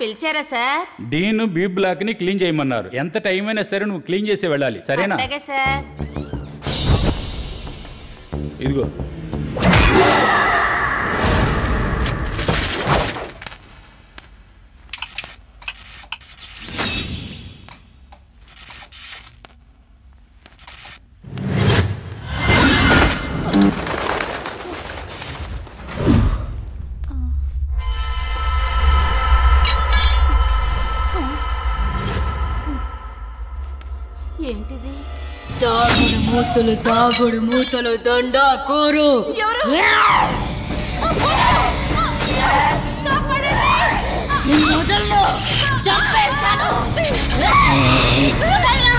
పిలిచారా sir dean B block ని clean చేయమన్నారు ఎంత టైం అయినా సరే నువ్వు క్లీన్ చేసి వెళ్ళాలి సరేనా అలాగే సార్ ఇదిగో ఏంటిది దాగుడు మూతలు దాగుడు మూతలు దండా కోరు ఎవరు నిన్ను వదలను చంపేస్తాను వదలను.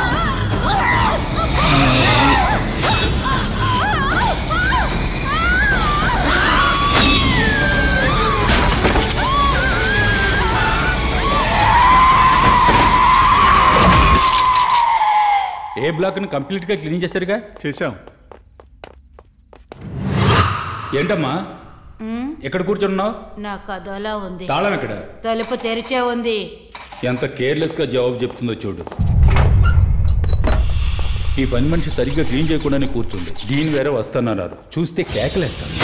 ఏ బ్లాక్ ని కంప్లీట్ గా క్లీన్ చేశారుగా చేశాం ఏంటమ్మా ఎక్కడ కూర్చున్నావు నా కథలా ఉంది తాళం ఎక్కడ తలుపు తెరిచే ఉంది ఎంత కేర్లెస్ గా జవాబు చెప్తుందో చూడు ఈ పని మనిషి సరిగ్గా క్లీన్ చేయకుండానే కూర్చుంది దీని వేరే వస్తానన్నారు చూస్తే కేకలేస్తాను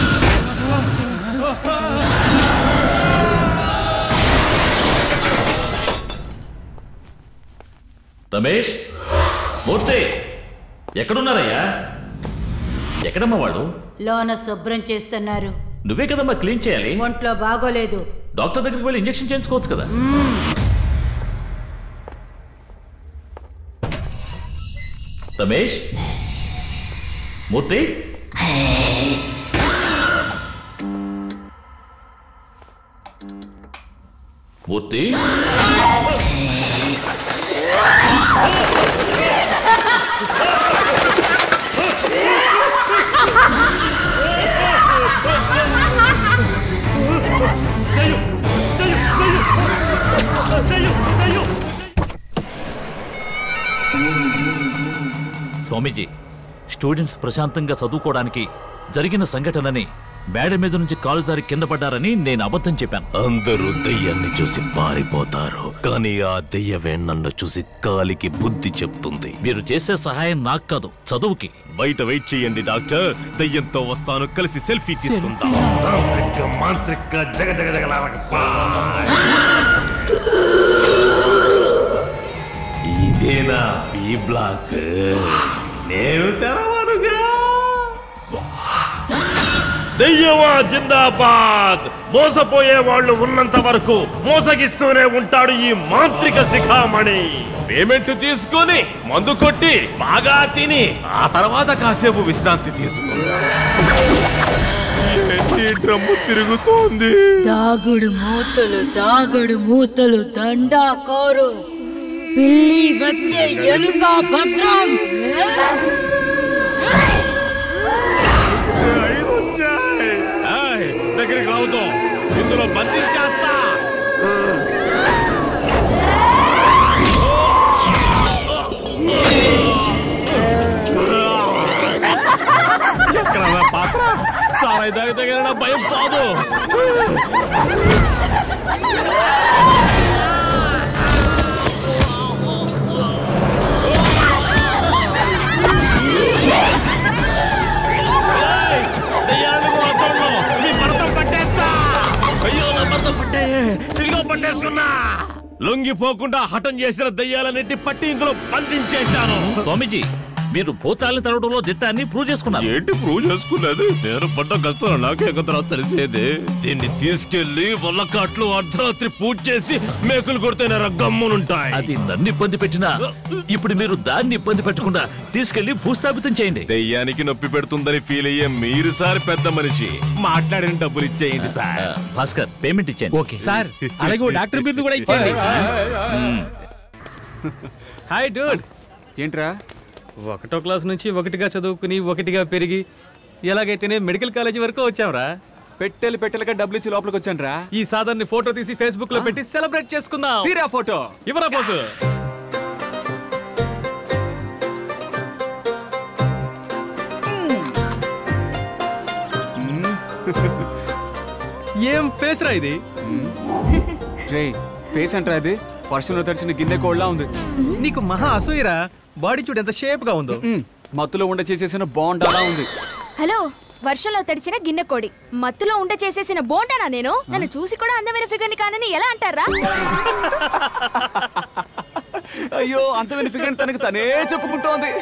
రమేష్ మూర్తి ఎక్కడున్నారయ్యా ఎక్కడమ్మా వాళ్ళు లోన శుభ్రం చేస్తున్నారు నువ్వే కదమ్మా క్లీన్ చేయాలి ఒంట్లో బాగోలేదు డాక్టర్ దగ్గరికి వెళ్ళి ఇంజెక్షన్ చేయించుకోవచ్చు కదా రమేష్ మూర్తి మూర్తి స్వామీజీ స్టూడెంట్స్ ప్రశాంతంగా చదువుకోవడానికి జరిగిన సంఘటనని మేడ మీద నుంచి కాలు జారి కింద పడ్డారని నేను అబద్ధం చెప్పాను అందరూ దెయ్యాన్ని చూసి పారిపోతారు కానీ ఆ దెయ్యవే నన్ను చూసి కాలికి బుద్ధి చెప్తుంది మీరు చేసే సహాయం నాకు కాదు చదువుకి బయట వెయిట్ చేయండి డాక్టర్ దెయ్యంతో వస్తాను కలిసి సెల్ఫీ తీసుకుందాం తాంత్రిక మాంత్రిక జగ జగ జగలాలకప్పా. ఇదేనా బి బ్లాక్ నేను తెరవనుగా దెయ్యమా జిందాబాద్ మోసపోయే వాళ్ళు ఉన్నంత వరకు మోసగిస్తూనే ఉంటాడు ఈ మాంత్రిక శిఖామణి పేమెంట్ తీసుకొని మందు కొట్టి బాగా తిని ఆ తర్వాత కాసేపు విశ్రాంతి తీసుకుంటా ఏంటి డ్రమ్ము తిరుగుతోంది దాగుడు మూతలు దాగుడు మూతలు దండా కోరు పిల్లి వచ్చే ఎలుక భద్రం ఏయ్, దగ్గరికి రావుతో ఇందులో బంధించేస్తా ఎక్కడ నా పాత్ర సారాయి దగ్గర దగ్గర నా భయం పోదు ఏయ్, దెయ్యాలను కూడా వదలను. మీ భర్త పట్టేస్తా అయ్యో నా భర్త పట్టాయే ఇదిగో పట్టేసుకున్నా లొంగిపోకుండా హఠం చేసిన దెయ్యాలన్నిటి పట్టి ఇందులో బంధించేశాను స్వామీజీ మీరు భూతాల్ని తరవడంలో దిట్టాన్ని ప్రూవ్ చేసుకున్నారు ఏంటి ప్రూవ్ చేసుకున్నది నేను పడ్డ కష్టం నాకే కదా తెలిసేది దీన్ని తీసుకెళ్లి వల్లకాట్లు అర్ధరాత్రి పూజ చేసి మేకులు కొడితేనే గమ్మునుంటాయి అది నన్ను ఇబ్బంది పెట్టినా ఇప్పుడు మీరు దాన్ని ఇబ్బంది పెట్టకుండా తీసుకెళ్లి భూస్థాపితం చేయండి దెయ్యానికి నొప్పి పెడుతుందని ఫీల్ అయ్యే మీరు సార్ పెద్ద మనిషి మాట్లాడిన డబ్బులు ఇచ్చేయండి ఆ, సార్ భాస్కర్ పేమెంట్ ఇచ్చేయండి ఓకే సార్ అలాగే ఓ డాక్టర్ బిల్లు కూడా ఇచ్చేయండి హాయ్ డూడ్ ఏంట్రా ఒకటో క్లాస్ నుంచి ఒకటిగా చదువుకుని ఒకటిగా పెరిగి ఎలాగైతేనే మెడికల్ కాలేజీ వరకు వచ్చావురా పెట్టెలు పెట్టెలుగా డబ్బులు ఇచ్చి లోపలికి వచ్చాను రా ఈ సాధారణ ఫోటో తీసి ఫేస్బుక్ లో పెట్టి సెలబ్రేట్ చేసుకుందాం తీరా ఫోటో ఇవరా పోసు ఏం ఫేస్ రా ఇది రే ఫేస్ అంటారా ఇది వర్షంలో తడిచిన గిన్నె కోళ్ళ ఉంది నీకు మహా అసూయరా బాడీ చూడు ఎంత షేప్ గా ఉందో మ్, మత్తులో ఉండ చేసేసిన బాండ్ అలా ఉంది హలో వర్షంలో తడిచిన గిన్నె కోడి మత్తులో ఉండ చేసేసిన బోండానా నేను నన్ను చూసి కూడా అందమైన ఫిగర్ని కానని ఎలా అంటారా అయ్యో అంతమైన ఫిగర్ తనకు తనే చెప్పుకుంటోంది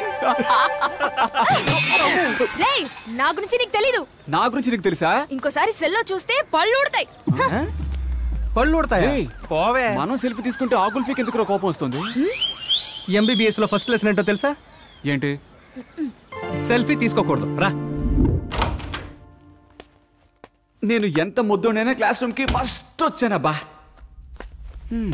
రేయ్ నా గురించి నీకు తెలీదు నా గురించి నీకు తెలుసా ఇంకోసారి సెల్లో చూస్తే పళ్ళు ఊడతాయి హ, పళ్ళు ఊడతాయా ఏయ్. పోవే మనం సెల్ఫీ తీసుకుంటే ఆకుల్ ఫీక్ ఎందుకు కోపం వస్తుంది ఎంబీబీఎస్ లో ఫస్ట్ లెసన్ ఏంటో తెలుసా ఏంటి సెల్ఫీ తీసుకోకూడదు రా నేను ఎంత ముద్దోనైనా క్లాస్ రూమ్ కి ఫస్ట్ వచ్చానబ్బా హ్మ్.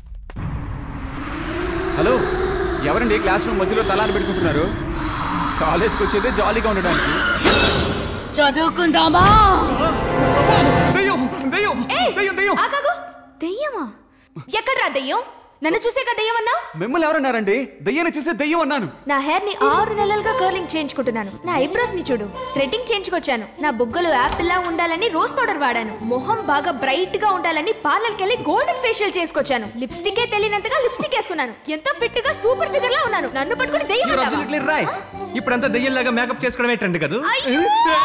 హలో ఎవరండి క్లాస్ రూమ్ మధ్యలో తలాన్ని పెట్టుకుంటున్నారు కాలేజ్కి వచ్చేదే జాలీగా ఉండడానికి చదువుకుందామా దెయ్యం దెయ్యం ఏయ్, దెయ్యం దెయ్యం ఆగాగు దెయ్యమా ఎక్కడ్రా దెయ్యం నన్ను చూసేక దెయ్యం అన్నా మిమ్మల్ని ఎవరన్నారండి దెయ్యాన్ని చూసే దెయ్యం అన్నాను నా హెయిర్ ని ఆరు నెలలుగా కర్లింగ్ చేయించుకుంటున్నాను నా ఐబ్రోస్ ని చూడు థ్రెడ్డింగ్ చేయించుకొచ్చాను నా బుగ్గలు యాపిల్ లా ఉండాలని రోజ్ పౌడర్ వాడాను మొహం బాగా బ్రైట్ గా ఉండాలని పార్లర్ కెళ్ళి గోల్డెన్ ఫేషియల్ చేసుకొచ్చాను లిప్స్టికే తెలియనంతగా లిప్స్టిక్ వేసుకున్నాను ఎంతో ఫిట్ గా సూపర్ ఫిగర్ లా ఉన్నాను నన్ను పట్టుకుని దెయ్యం You're అంటావా? absolutely right. ఇప్పుడంతా దెయ్యంలాగా మేకప్ చేసుకోవడమే ట్రెండ్ కదా అయ్యో!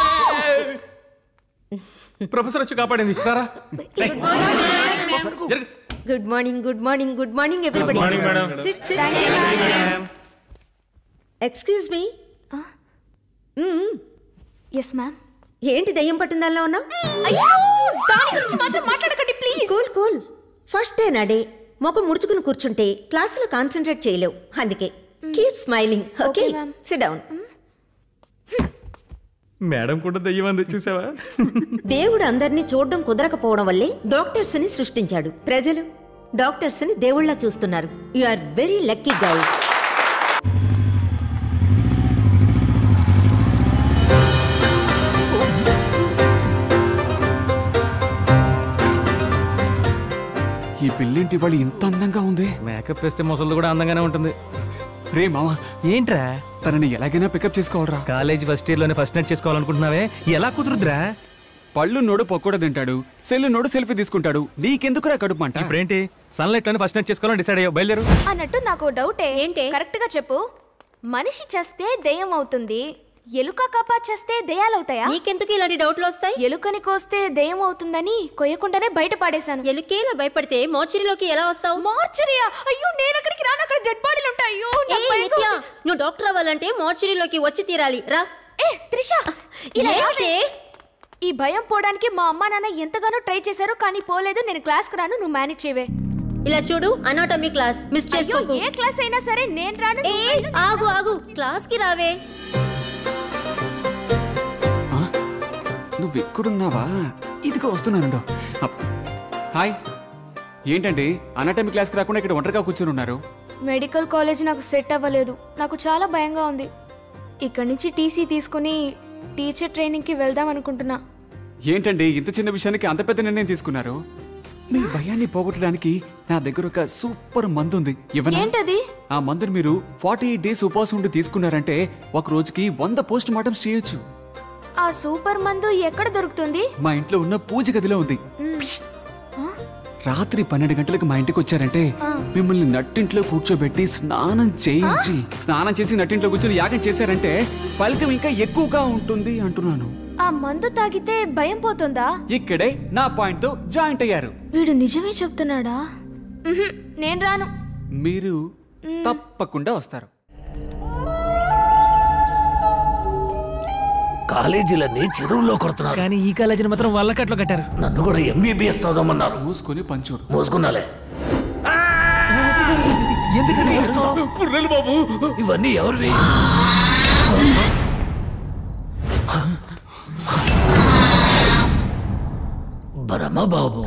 ప్రొఫెసర్ వచ్చి కాపాడింది రారా రేయ్. జరుగు. Good morning good morning good morning everybody sit sit Thank you, ma'am. Excuse me yes ma'am ఏంటి దయ్యం పట్టిందల్లా ఉన్నావు అయ్యో దాని గురించి మాత్రం మాట్లాడకండి please cool cool first day నా డే ముఖం ముడుచుకుని కూర్చుంటే క్లాసులో కాన్సన్ట్రేట్ చేయలేవు అందుకే keep smiling okay Okay, ma'am. Sit down madam కూడా దెయ్యం అంది చూసావా దేవుడు అందరినీ చూడడం కుదరకపోవడం వల్లే డాక్టర్స్ ని సృష్టించాడు ప్రజలు డాక్టర్స్ ని దేవుళ్ళ చూస్తున్నారు you are very lucky guys ఈ పిల్లింటి వాళ్ళు ఇంత అందంగా ఉంది మేకప్ వేస్తే ముసలిది కూడా అందంగానే ఉంటుంది రే మామ ఏంట్రా తనని ఎలాగైనా పికప్ చేసుకోవాలరా కాలేజ్ ఫస్ట్ ఇయర్ లోనే ఫస్ట్ నైట్ చేసుకోవాలనుకుంటున్నావే ఎలా కుదురుద్రా పళ్ళు నోడు పకోడ తింటాడు సెల్లు నోడు సెల్ఫీ తీసుకుంటాడు నీకెందుకురా కడుపు అంట ఇప్పుడేంటి సన్లైట్ లోనే ఫస్ట్ నైట్ చేసుకోవాలని డిసైడ్ అయ్యో బయలుదేరు అన్నట్టు నాకు డౌట్ ఏంటి కరెక్ట్ గా చెప్పు మనిషి చేస్తే దెయ్యం అవుతుంది ఎలుక కప్ప చేస్తే దెయ్యాలవుతాయా నీకెందుకు ఇలాంటి డౌట్లు వస్తాయి ఎలుకని కోస్తే దెయ్యం అవుతుందని కొయ్యకుండానే బయట పాడేశాను ఎలుకేలా భయపడితే మోర్చరీలోకి ఎలా వస్తావు మార్చరియా అయ్యో నేను అక్కడికి రాను అక్కడ డెడ్ బాడీలు ఉంటాయి అయ్యో ఏ నాకు భయంగా నిత్య ఉంది. నువ్వు డాక్టర్ అవ్వాలంటే మోర్చరీలోకి వచ్చి తీరాలి రా ఏ త్రిష ఇలా ఏంటి? రావే. ఈ భయం పోవడానికి మా అమ్మా నాన్న ఎంతగానో ట్రై చేశారు కానీ పోలేదు నేను క్లాస్ కు రాను నువ్వు మేనేజ్ చేయవే ఇలా చూడు అనాటమీ క్లాస్ మిస్ అయ్యో చేసుకోకు ఏ క్లాస్ అయినా సరే నేను రాను ఏ నువ్వు వెళ్ళు. ఆగు ఆగు క్లాస్ కి రావే నువ్వు ఎక్కడున్నావా ఇదిగో వస్తున్నాను అప్. హాయ్ ఏంటండి అనాటమీ క్లాస్కి రాకుండా ఇక్కడ ఒంటరిగా కూర్చొని ఉన్నారు మెడికల్ కాలేజ్ నాకు సెట్ అవ్వలేదు నాకు చాలా భయంగా ఉంది ఇక్కడి నుంచి టీసీ తీసుకుని టీచర్ ట్రైనింగ్కి వెళ్దాం అనుకుంటున్నా ఏంటండి ఇంత చిన్న విషయానికి అంత పెద్ద నిర్ణయం తీసుకున్నారు మీ భయాన్ని పోగొట్టడానికి నా దగ్గర ఒక సూపర్ మందు ఉంది ఇవ్వనా ఏంటది ఆ మందుని మీరు ఫార్టీ ఎయిట్ డేస్ ఉపవాసం ఉండి తీసుకున్నారంటే ఒక రోజుకి వంద పోస్ట్ మార్టం చేయొచ్చు ఆ సూపర్ మందు ఎక్కడ దొరుకుతుంది మా ఇంట్లో ఉన్న పూజ గదిలో ఉంది రాత్రి పన్నెండు గంటలకు మా ఇంటికి వచ్చారంటే మిమ్మల్ని నట్టింట్లో కూర్చోబెట్టి స్నానం చేయించి స్నానం చేసి నట్టింట్లో కూర్చొని యాగం చేశారంటే ఫలితం ఇంకా ఎక్కువగా ఉంటుంది అంటున్నాను ఆ మందు తాగితే భయం పోతుందా ఇక్కడే నా పాయింట్ తో జాయింట్ అయ్యారు వీడు నిజమే చెప్తున్నాడా ఉహుం, నేను రాను మీరు తప్పకుండా వస్తారు కాలేజీలన్నీ చెరువులో కొడుతున్నారు కానీ ఈ కాలేజీని మాత్రం వల్లకట్లో కట్టారు నన్ను కూడా ఎంబీబీఎస్ చదవమన్నారు మూసుకొని పంచోడు మోసుకున్నాలే బాబు ఇవన్నీ ఎవరివి బరమ్మ బాబు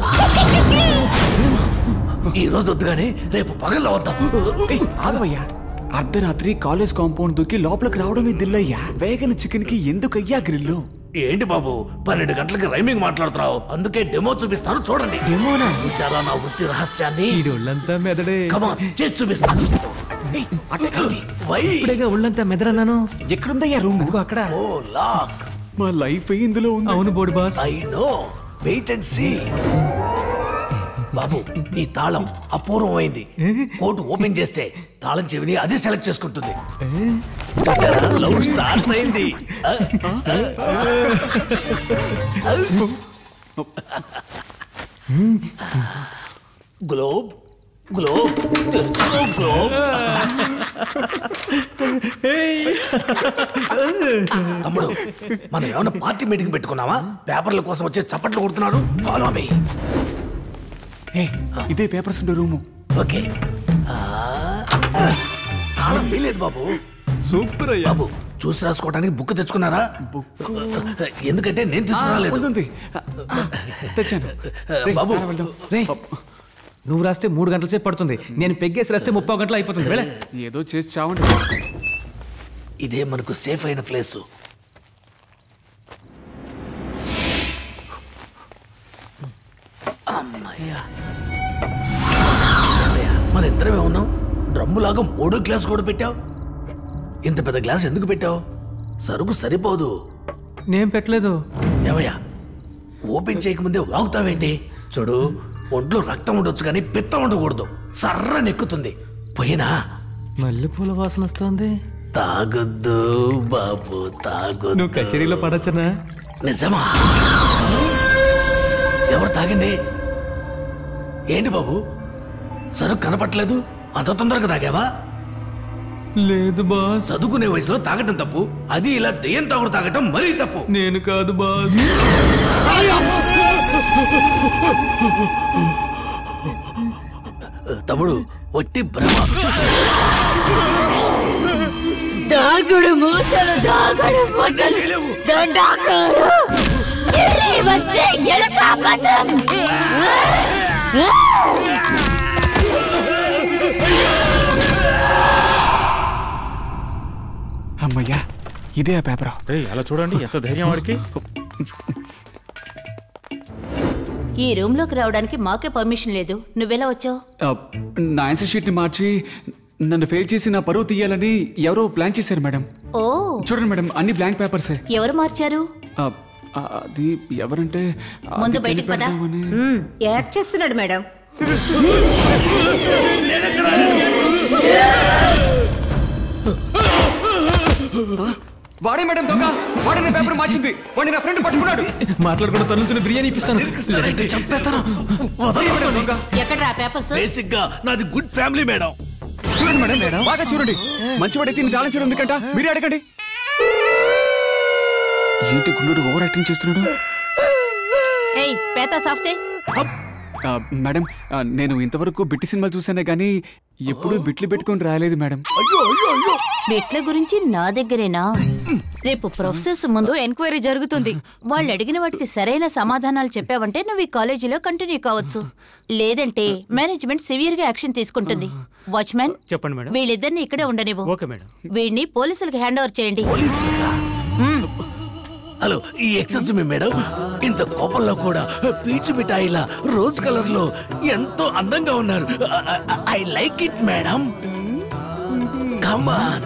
ఈ రోజు వద్దుగానే రేపు పగల్లో వద్దాం ఏయ్, ఆగవయ్యా అర్ధరాత్రి కాలేజ్ కాంపౌండ్ దూకి లోపలికి రావడమే దిల్లయ్యా వేగన చికెన్ కి ఎందుకయ్యా గ్రిల్లు ఏంటి బాబు పన్నెండు గంటలకి రైమింగ్ మాట్లాడుతున్నావు అందుకే డెమో చూపిస్తాను చూడండి డెమోనా? చూసారా నా వృత్తి రహస్యాన్ని వీడి ఒళ్ళంతా మెదడే కమాన్ చేసి చూపిస్తాను ఏయ్, అట్టే కాదు. వై ఇప్పుడేగా ఒళ్ళంతా మెదడన్నాను ఎక్కడుందయ్యా రూమ్ ఇదిగో అక్కడ ఓ లాక్ మా లైఫ్ ఇందులో ఉంది అవును బోడి boss I know wait and see బాబు ఈ తాళం అపూర్వమైంది కోటు ఓపెన్ చేస్తే తాళం చెవిని అది సెలెక్ట్ చేసుకుంటుంది చూసారా లవ్ స్టార్ట్ అయింది ఆ, గ్లోబ్ గ్లోబ్ తెరుచుకో గ్లోబ్ తమ్ముడు మనం ఏమైనా పార్టీ మీటింగ్ పెట్టుకున్నావా పేపర్ల కోసం వచ్చే చప్పట్లు కొడుతున్నాడు ఫాలో మీ ఏ ఇదే పేపర్స్ ఉండే రూము ఓకే ఆ, తాళం వీలేదు బాబు సూపర్ అయ్యా బాబు చూసి రాసుకోవడానికి బుక్ తెచ్చుకున్నారా ఎందుకంటే నేను తీసుకురాలేదు ఉంది తెచ్చాను రేయ్, బాబు రా వెళ్దాం. రే నువ్వు రాస్తే మూడు గంటల సేపు పడుతుంది నేను పెగ్గేసి రాస్తే ముప్పై గంటలు అయిపోతుంది వెళ్ళే ఏదో చేసి చావండి ఇదే మనకు సేఫ్ అయిన ప్లేస్ అమ్మయ్యా ఏమయ్యా, మన ఇద్దరమే ఉన్నాం డ్రమ్ములాగా మూడో గ్లాస్ కూడా పెట్టావు ఇంత పెద్ద గ్లాస్ ఎందుకు పెట్టావు సరుకు సరిపోదు నేను పెట్టలేదు ఏమయ్యా ఓపెన్ చేయకముందే వాగుతావేంటి చూడు ఒంట్లో రక్తం ఉండొచ్చు కానీ పిత్తం ఉండకూడదు సర్ర నెక్కుతుంది పోయినా మల్లెపూల వాసన వస్తుంది తాగొద్దు బాబు తాగొద్దు నువ్వు కచేరీలో పడచ్చనా నిజమా ఎవరు తాగింది ఏంటి బాబు సరుకు కనపట్లేదు అంత తొందరగా తాగావా లేదు బాస్ చదువుకునే వయసులో తాగటం తప్పు అది ఇలా దెయ్యం తాగుడు తాగటం మరీ తప్పు నేను కాదు బాస్ తమ్ముడు వట్టి భ్రమ దాగుడు మూతలు దాగుడు మూతలు దండాకారు ఎల్లి వచ్చే ఎలక పత్రం అమ్మయ్యా ఇదే ఆ పేపర్ రేయ్ అలా చూడండి ఎంత ధైర్యం వాడికి ఈ రూమ్ లోకి రావడానికి మాకే పర్మిషన్ లేదు నువ్వెలా వచ్చావు నా ఆన్సర్ షీట్ ని మార్చి నన్ను ఫెయిల్ చేసి నా పరువు తీయాలని ఎవరో ప్లాన్ చేశారు మేడం ఓ చూడండి మేడం అన్ని బ్లాంక్ పేపర్సే ఎవరు మార్చారు ఆ, ఆ, అది ఎవరంటే అది ముందు బయటికి పద కనిపెడదామని. మ్మ్, యాక్ట్ చేస్తున్నాడు మేడం వాడే మేడం దొంగ వాడే నా పేపర్ మార్చింది వాడి నా ఫ్రెండ్ పట్టుకున్నాడు మాట్లాడకుండా తనులుతున్న బిర్యానీ ఇప్పిస్తాను లేదంటే చంపేస్తాను వదలండి మేడం దొంగ. ఎక్కడ ఆ పేపర్స్ బేసిక్ గా నాది గుడ్ ఫ్యామిలీ మేడం చూడండి మేడం బాగా చూడండి మంచివాడైతే నీ తాళం చేయడం ఎందుకంట మీరే అడగండి ఏంటి గుండు ఓవర్ యాక్టింగ్ చేస్తున్నాడు ఏయ్ పేతా సాఫ్తే ఆ, మేడం ఆ, నేను ఇంతవరకు బిట్టి సినిమాలు చూసానే కానీ ఎప్పుడూ బిట్లు పెట్టుకొని రాలేదు మేడం బిట్ల గురించి నా దగ్గరేనా రేపు ప్రొఫెసర్స్ ముందు ఎంక్వైరీ జరుగుతుంది వాళ్ళు అడిగిన వాటికి సరైన సమాధానాలు చెప్పావంటే నువ్వు ఈ కాలేజీలో కంటిన్యూ కావచ్చు లేదంటే మేనేజ్మెంట్ సివియర్ గా యాక్షన్ తీసుకుంటుంది వాచ్మెన్ చెప్పండి మేడం వీళ్ళిద్దరిని ఇక్కడే ఉండనివ్వు ఓకే మేడం వీడిని పోలీసులకు హ్యాండ్ ఓవర్ చేయండి పోలీసులుగా మ్మ్. హలో ఈ ఎక్సెస్ మీ మేడం ఇంత కోపంలో కూడా పీచు మిఠాయిలా రోజ్ కలర్ లో ఎంతో అందంగా ఉన్నారు I like it madam come on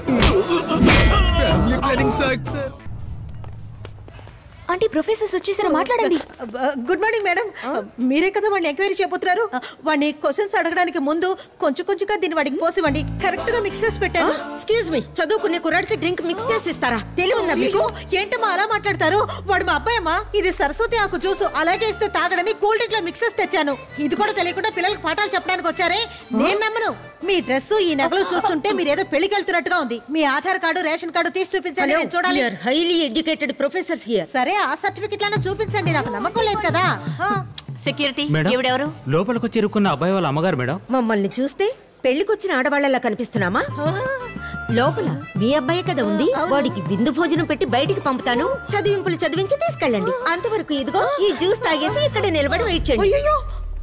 aunty professors వచ్చేసారా మాట్లాడండి గుడ్ మార్నింగ్ మేడం మీరే కదా వాడిని ఎంక్వైరీ చేయబోతున్నారు వాడిని క్వశ్చన్స్ అడగడానికి ముందు కొంచెం కొంచెంగా దీన్ని వాడికి పోసివ్వండి కరెక్ట్ గా మిక్స్ చేసి పెట్టాను ఎక్స్క్యూజ్ మీ చదువుకునే కుర్రాడికి డ్రింక్ మిక్స్ చేసి ఇస్తారా తెలివి ఉందా మీకు మీకు ఏంటమ్మా అలా మాట్లాడతారు వాడు మా అబ్బాయి అమ్మా ఇది సరస్వతి ఆకు జ్యూసు అలాగే ఇస్తే తాగడని కూల్ డ్రింక్ లో మిక్సెస్ తెచ్చాను ఇది కూడా తెలియకుండా పిల్లలకు పాఠాలు చెప్పడానికి వచ్చారే నేను నమ్మను మీ డ్రెస్ ఈ నగలు చూస్తుంటే మీరు ఏదో పెళ్లికి వెళ్తున్నట్టుగా ఉంది మీ ఆధార్ కార్డు రేషన్ కార్డు తీసి చూపించండి నేను చూడాలి హైలీ ఎడ్యుకేటెడ్ ప్రొఫెసర్స్ హియర్ సరే ఆ సర్టిఫికెట్లైనా చూపించండి నాకు నమ్మకం లేదు కదా ఆ. సెక్యూరిటీ మేడం ఈవిడెవరు లోపలికి వచ్చి ఇరుక్కున్న అబ్బాయి వాళ్ళ అమ్మగారు మేడం మమ్మల్ని చూస్తే పెళ్లికొచ్చిన ఆడవాళ్ళలా కనిపిస్తున్నామా లోపల మీ అబ్బాయి కదా ఉంది వాడికి విందు భోజనం పెట్టి బయటికి పంపుతాను చదివింపులు చదివించి తీసుకెళ్ళండి అంతవరకు ఇదిగో ఈ జ్యూస్ తాగేసి ఇక్కడ నిలబడి వెయిట్ చేయండి అయ్యయ్యో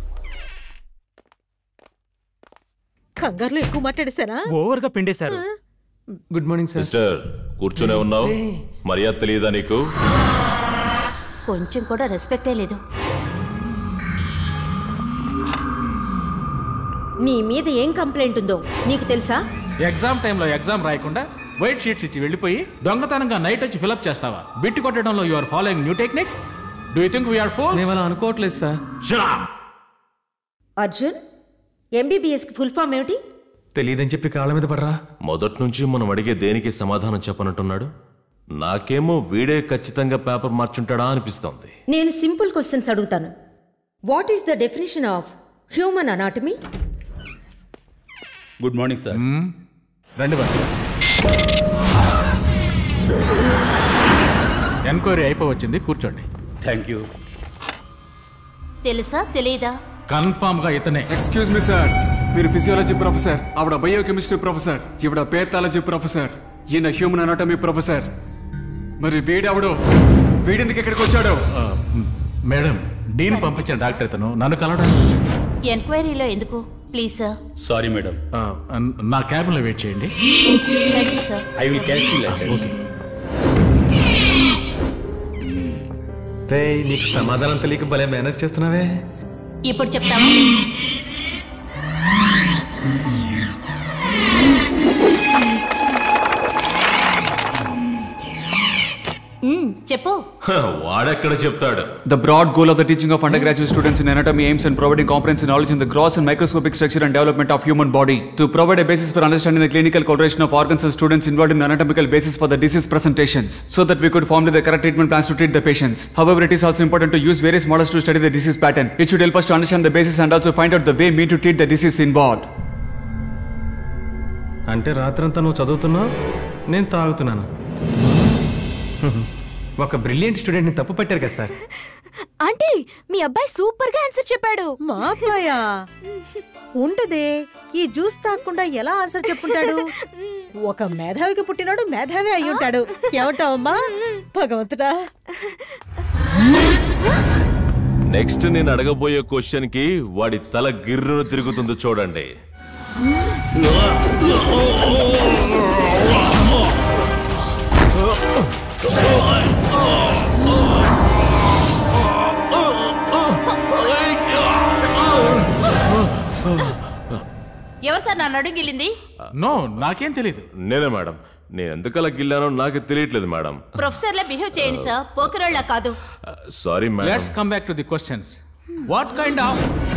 కంగారులో ఎక్కువ మాట్లాడేశారా ఓవర్ గా పిండేశారు గుడ్ మార్నింగ్ సార్ మిస్టర్ కూర్చునే ఉన్నావు మర్యాద తెలియదా నీకు కొంచెం కూడా రెస్పెక్టే లేదు నీ మీద ఏం కంప్లైంట్ ఉందో నీకు తెలుసా ఎగ్జామ్ టైంలో ఎగ్జామ్ రాయకుండా వైట్ షీట్స్ ఇచ్చి వెళ్ళిపోయి దొంగతనంగా నైట్ వచ్చి ఫిలప్ చేస్తావా బిట్టి కొట్టడంలో you are following new technique do you think we are fool మేము అలా అనుకోవట్లేదు సార్ షరా అర్జున్ ఎంబీబీఎస్ కి ఫుల్ ఫామ్ ఏమిటి తెలియదని చెప్పి కాళ్ళ మీద పడరా మొదటి నుంచి మనం అడిగే దేనికి సమాధానం చెప్పనంటున్నాడు నాకేమో వీడే ఖచ్చితంగా పేపర్ మార్చుంటాడా అనిపిస్తోంది నేను సింపుల్ క్వశ్చన్స్ అడుగుతాను what is the definition of human anatomy good morning sir రండి బాస్ ఎంక్వైరీ అయిపోవచ్చింది కూర్చోండి థ్యాంక్ యూ తెలుసా తెలీదా కన్ఫామ్ గా ఇతనే ఎక్స్క్యూజ్ మీ సార్ మీరు ఫిజియాలజీ ప్రొఫెసర్ ఆవిడ బయోకెమిస్ట్రీ ప్రొఫెసర్ ఈవిడ పేథాలజీ ప్రొఫెసర్ ఈయన హ్యూమన్ అనాటమీ ప్రొఫెసర్ మరి వీడెవడు వీడెందుకు ఇక్కడికి వచ్చాడు మేడం డీన్ పంపించిన డాక్టర్ ఇతను నన్ను కలవడానికి వచ్చాడు. ఎంక్వైరీలో ఎందుకు ప్లీజ్ సార్ సారీ మేడం ఆ, నా క్యాబిన్లో వెయిట్ చేయండి thank you sir I will catch you okay రే నీకు సమాధానం తెలియక భలే మేనేజ్ చేస్తున్నావే ఇప్పుడు చెప్తావా మ్మ్, చెప్పు హ, వాడెక్కడ చెప్తాడు The broad goal of the teaching of undergraduate students in anatomy aims at providing comprehensive knowledge in the gross and microscopic structure and development of human body to provide a basis for understanding the clinical coloration of organs and students involved in anatomical basis for the disease presentations so that we could formulate the correct treatment plans to treat the patients. However, it is also important to use various models to study the disease pattern. It should help us to understand the basis and also find out the way mean to treat the disease involved. అంటే రాత్రంతా నువ్వు చదువుతున్నావు నేను తాగుతున్నాను ఒక brilliant స్టూడెంట్ని తప్పు పట్టారు కదా సార్ ఆంటీ మీ అబ్బాయి సూపర్ గా ఆన్సర్ చెప్పాడు మా అబ్బాయా ఉండదే ఈ జ్యూస్ తాగకుండా ఎలా ఆన్సర్ చెప్పుంటాడు ఒక మేధావికి పుట్టినాడు మేధావి అయి ఉంటాడు ఏమంటావమ్మా భగవంతుడా నెక్స్ట్ నేను అడగబోయే క్వశ్చన్ కి వాడి తల గిర్రును తిరుగుతుందో చూడండి ఎవరు సార్ నన్ను అడుగిలింది నో నాకేం తెలియదు నేనే మేడం నేను ఎందుకలా గిల్లానో నాకు తెలియట్లేదు మేడం ప్రొఫెసర్లా బిహేవ్ చేయండి సార్ పోకరోళ్ళ కాదు sorry madam let's come back to the questions what kind of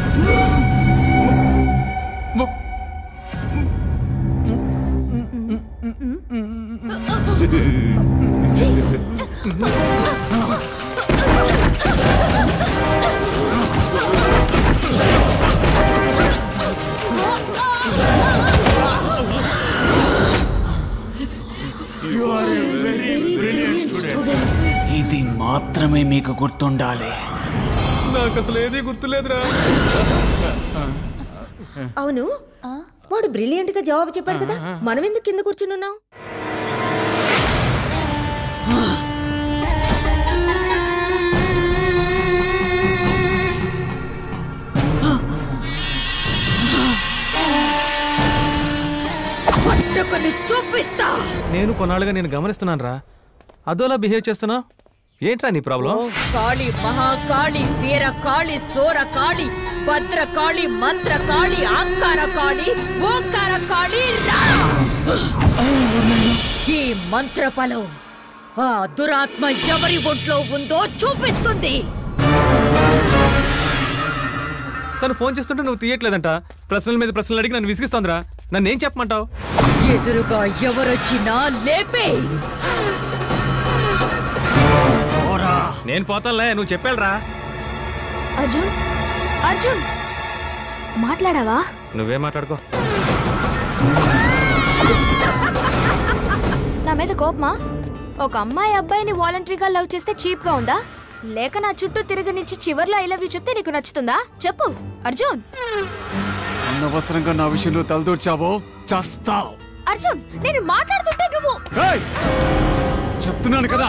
ఇది మాత్రమే మీకు గుర్తుండాలి నాకు అసలు ఏదీ గుర్తులేదురా అవును వాడు బ్రిలియంట్ గా జవాబు చెప్పాడు కదా మనం ఎందుకు కింద కూర్చున్నాం పట్టుకొని చూపిస్తా నేను కొన్నాళ్ళుగా నేను గమనిస్తున్నాను రా అదోలా బిహేవ్ చేస్తున్నావు ఏంట్రా నీ ప్రాబ్లం కాళి మహాకాళి వీర కాళి సోర కాళి భద్ర కాళి మంత్ర కాళి ఆంకార కాళి ఓంకార కాళి రా ఈ మంత్ర బలం ఆ దురాత్మ ఎవరి ఒంట్లో ఉందో చూపిస్తుంది తను ఫోన్ చేస్తుంటే నువ్వు తీయట్లేదంట ప్రశ్నల మీద ప్రశ్నలు అడిగి నన్ను విసిగిస్తోందిరా నన్ను ఏం చెప్పమంటావు ఎదురుగా ఎవరొచ్చినా లేపే నేను పోతానులే నువ్వు చెప్పాలరా అర్జున్ అర్జున్ మాట్లాడావా నువ్వే మాట్లాడుకో నా మీద కోపమా ఒక అమ్మాయి అబ్బాయిని వాలంటరీగా లవ్ చేస్తే చీప్ గా ఉందా లేక నా చుట్టూ తిరగనిచ్చి చివర్లో ఐ లవ్ యూ చెప్తే నీకు నచ్చుతుందా చెప్పు అర్జున్ అనవసరంగా నా విషయంలో తలదూర్చావో చస్తావు అర్జున్ నేను మాట్లాడుతుంటే నువ్వు ఏయ్! చెప్తున్నాను కదా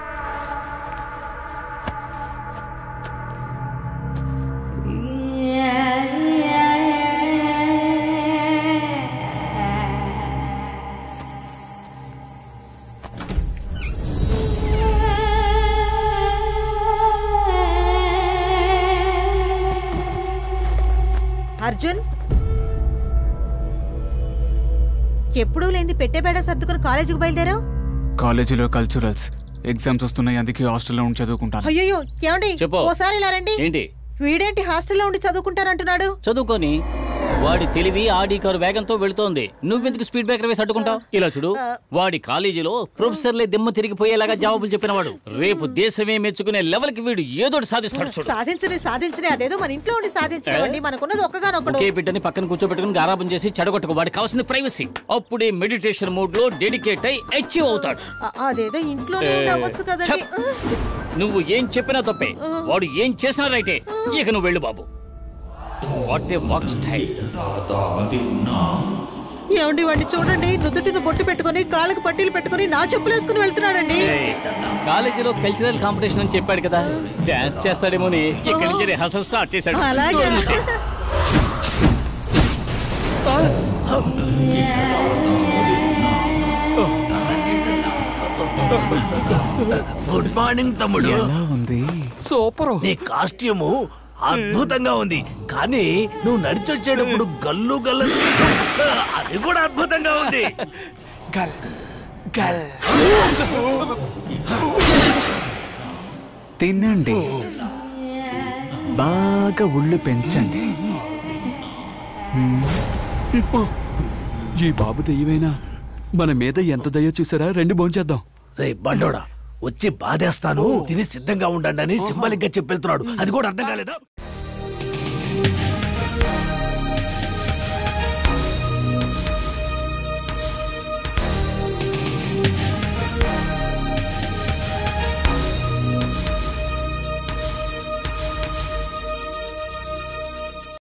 Yeah. ఎప్పుడూ లేని పెట్టే బేడ సర్దుకుని కాలేజీకి బయలుదేరావు కాలేజీలో కల్చరల్స్ ఎగ్జామ్స్ వస్తున్నాయి అందుకే హాస్టల్లో ఉండి చదువుకుంటాను అయ్యో ఏమండి చెప్పు. ఓసారి ఇలా రండి ఏంటి వీడేంటి హాస్టల్లో ఉండి చదువుకుంటానంటున్నాడు చదువుకొని వాడి తెలివి ఆడి కారు వేగంతో వెళుతోంది నువ్వెందుకు స్పీడ్ బ్రేకర్ వేసి అడ్డుకుంటావు ఇలా చూడు వాడి కాలేజీలో ప్రొఫెసర్లే దిమ్మ తిరిగిపోయేలాగా జవాబులు చెప్పినవాడు రేపు దేశమే మెచ్చుకునే లెవెల్ కి వీడు ఏదోటి సాధిస్తాడు చూడు సాధించని సాధించని అదేదో మన ఇంట్లో ఉండి సాధించలేమండి మనకున్నది ఒక్కగానొక్కడు ఒకే బిడ్డని పక్కన కూర్చోబెట్టుకుని గారాబం చేసి చెడగొట్టుకు వాడికి కావాల్సింది ప్రైవసీ అప్పుడే మెడిటేషన్ మోడ్ లో డెడికేట్ అయి అచీవ్ అవుతాడు అ- అదేదో ఇంట్లోనే ఏ, ఉండి అవ్వచ్చు కదండి నువ్వు ఏం చెప్పినా తప్పే వాడు ఏం చేసినా రైటే ఇక నువ్వు వెళ్ళు బాబు వాట్ ఏ వాక్ స్టైల్ ఏమండి వాడిని చూడండి నుదుటిన బొట్టు పెట్టుకొని కాళ్ళకి పట్టీలు పెట్టుకొని నా చెప్పులు వేసుకుని వెళ్తున్నాడండి కాలేజీలో కల్చరల్ కాంపిటీషన్ అని చెప్పాడు కదా డాన్స్ చేస్తాడేమోని ఇక్కడి నుంచి రిహార్సల్ స్టార్ట్ చేశాడు అలాగే నోరు మూసేయ్. గుడ్ మార్నింగ్ తమ్ముడు ఎలా ఉంది సూపర్ నీ కాస్ట్యూము అద్భుతంగా ఉంది కానీ నువ్వు నడిచొచ్చేటప్పుడు గల్లు గల్లు అది కూడా అద్భుతంగా ఉంది గల్ గల్ తినండి బాగా ఒళ్ళు పెంచండి ఈ బాబు దయ్యమేనా మన మీద ఎంత దయ్యో చూసారా రెండు భోంచేద్దాం రే బండోడా వచ్చి బాధేస్తాను తిని సిద్ధంగా ఉండండి అని సింబలిక్ గా చెప్పెళ్తున్నాడు అది కూడా అర్థం కాలేదా